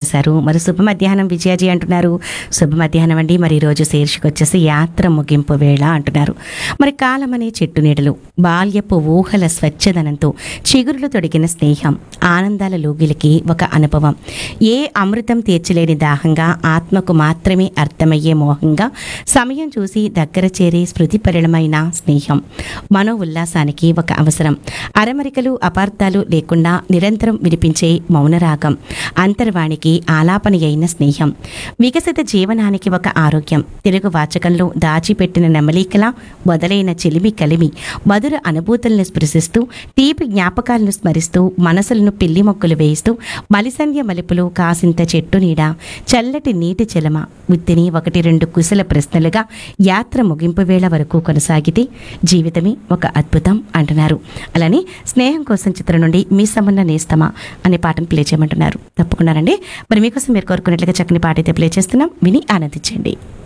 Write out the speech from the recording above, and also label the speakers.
Speaker 1: చేశారు మరి శుభ మధ్యాహ్నం విజయాజీ అంటున్నారు శుభ మధ్యాహ్నం అండి మరి ఈరోజు శీర్షిక వచ్చేసి యాత్ర ముగింపు వేళ అంటున్నారు మరి కాలం అనే చెట్టు నీడలు బాల్యపు ఊహల స్వచ్ఛదనంతో చిగురులు తొడిగిన స్నేహం ఆనందాల లోగిలికి ఒక అనుభవం ఏ అమృతం తీర్చలేని దాహంగా ఆత్మకు మాత్రమే అర్థమయ్యే మోహంగా సమయం చూసి దగ్గర చేరే స్మృతి పరిణమైన స్నేహం మనో ఉల్లాసానికి ఒక అవసరం అరమరికలు అపార్థాలు లేకుండా నిరంతరం వినిపించే మౌనరాగం అంతర్వాణికి ఆలాపన అయిన స్నేహం వికసిత జీవనానికి ఒక ఆరోగ్యం తెలుగు వాచకంలో దాచిపెట్టిన నెమలీకల మొదలైన చెలిమి కలిమి మధుర అనుభూతులను స్పృశిస్తూ తీపి జ్ఞాపకాలను స్మరిస్తూ మనసులను పిల్లి మొక్కులు వేయిస్తూ మలిసంధ్య మలుపులు కాసింత చెట్టు నీడ చల్లటి నీటి చెలమ ఉత్తిని ఒకటి రెండు కుశల ప్రశ్నలుగా యాత్ర ముగింపు వేళ వరకు కొనసాగితే జీవితమే ఒక అద్భుతం అంటున్నారు అలానే స్నేహం కోసం చిత్రం నుండి మీ సమున్న నేస్తమా అనే పాటను ప్లే చేయమంటున్నారు తప్పకుండా రండి మరి మీకోసం మీరు కోరుకున్నట్లుగా చక్కని పాట అయితే ప్లే చేస్తున్నాం విని ఆనందించండి